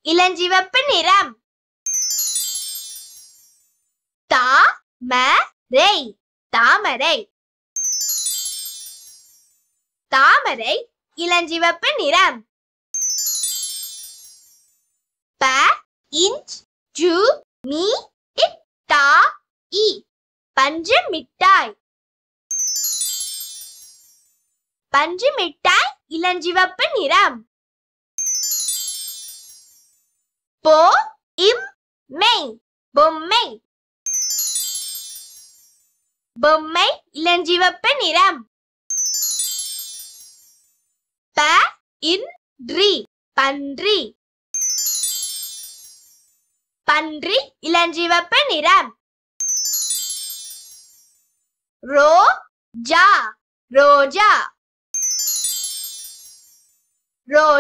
இளஞ்சிவப்பு நிறம் தா ம ரை தாமரை தாமரை இளஞ்சிவப்பு நிறம் ப இஞ்ச் ஜு மீ இட் டா இ பஞ்சு மிட்டாய் பஞ்சு மிட்டாய் இளஞ்சிவப்பு நிறம் போ இம் மெய் பொம்மை பொம்மை இளஞ்சிவப்பு நிறம் ப இன் ட்ரி பன்றி பன்றி இளஞ்சிவப்பு நிறம் ரோ ஜா ரோஜா ரோ